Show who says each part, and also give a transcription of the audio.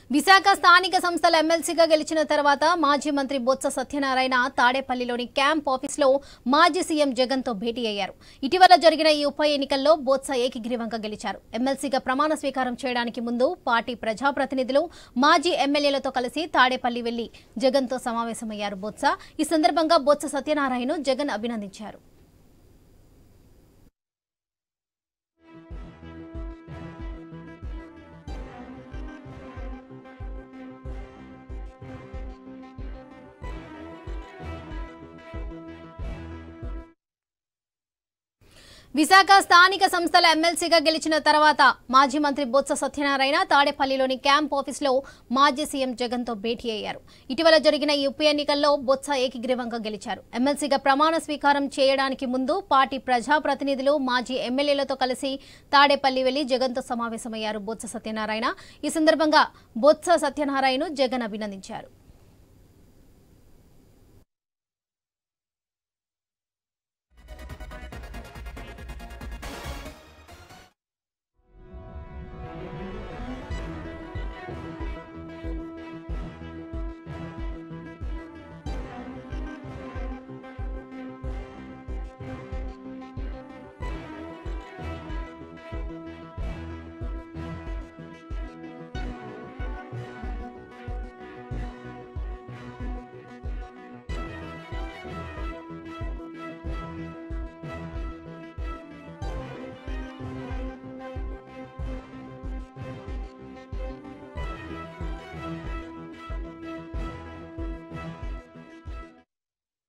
Speaker 1: విశాఖ స్థానిక సంస్థల ఎమ్మెల్సీగా గెలిచిన తర్వాత మాజీ మంత్రి బొత్స సత్యనారాయణ తాడేపల్లిలోని క్యాంప్ ఆఫీసులో మాజీ సీఎం జగన్ తో భేటీ అయ్యారు ఇటీవల జరిగిన ఈ ఉప ఎన్నికల్లో బొత్స ఏకగ్రీవంగా గెలిచారు ఎమ్మెల్సీగా ప్రమాణ స్వీకారం చేయడానికి ముందు పార్టీ ప్రజాప్రతినిధులు మాజీ ఎమ్మెల్యేలతో కలిసి తాడేపల్లి వెళ్లి జగన్ తో సమావేశమయ్యారు బొత్స ఈ సందర్భంగా బొత్స సత్యనారాయణ జగన్ అభినందించారు విశాఖ స్థానిక సంస్థల ఎమ్మెల్సీగా గెలిచిన తర్వాత మాజీ మంత్రి బొత్స సత్యనారాయణ తాడేపల్లిలోని క్యాంప్ ఆఫీసులో మాజీ సీఎం జగన్ తో భేటీ అయ్యారు ఇటీవల జరిగిన ఈ ఉప ఎన్నికల్లో బొత్స ఏకగ్రీవంగా గెలిచారు ఎమ్మెల్సీగా ప్రమాణ స్వీకారం చేయడానికి ముందు పార్టీ ప్రజాప్రతినిధులు మాజీ ఎమ్మెల్యేలతో కలిసి తాడేపల్లి వెళ్లి జగన్ తో సమావేశమయ్యారు బొత్స సత్యనారాయణ ఈ సందర్భంగా బొత్స సత్యనారాయణ జగన్ అభినందించారు